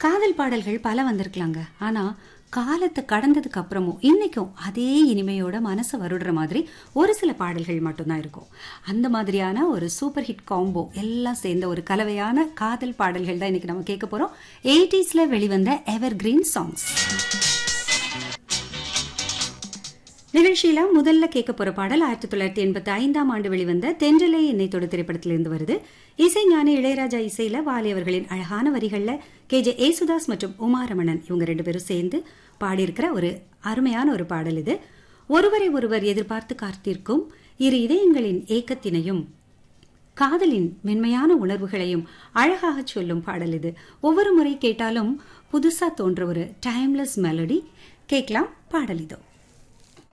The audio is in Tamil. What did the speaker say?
காதல் பாடல்கள் பல வந்திருக்கலாங்க ஆனா காலத்தை கடந்ததுக்கு அப்புறமும் இன்னைக்கும் அதே இனிமையோட மனசை வருடுற மாதிரி ஒரு சில பாடல்கள் மட்டும்தான் இருக்கும் அந்த மாதிரியான ஒரு சூப்பர் ஹிட் காம்போ எல்லாம் சேர்ந்த ஒரு கலவையான காதல் பாடல்கள் தான் இன்னைக்கு நம்ம கேட்க போறோம் எயிட்டிஸ்ல வெளிவந்த எவர் கிரீன் சாங்ஸ் நிகழ்ச்சியில முதல்ல கேட்க போற பாடல் ஆயிரத்தி தொள்ளாயிரத்தி எண்பத்தி ஐந்தாம் ஆண்டு வெளிவந்த தென்றலே என்னை தொடு திரைப்படத்திலிருந்து வருது இசைஞானி இளையராஜா இசையில வாலி அவர்களின் அழகான வரிகள்ல கே ஜே ஏசுதாஸ் மற்றும் உமாரமணன் இவங்க ரெண்டு பேரும் சேர்ந்து பாடியிருக்கிற ஒரு அருமையான ஒரு பாடல் இது ஒருவரை ஒருவர் எதிர்பார்த்து காத்திருக்கும் இரு இதயங்களின் ஏக்கத்தினையும் காதலின் மென்மையான உணர்வுகளையும் அழகாக சொல்லும் பாடல் இது ஒவ்வொரு முறை கேட்டாலும் புதுசா தோன்ற ஒரு டைம்லெஸ் மெலடி கேட்கலாம் பாடல் இதோ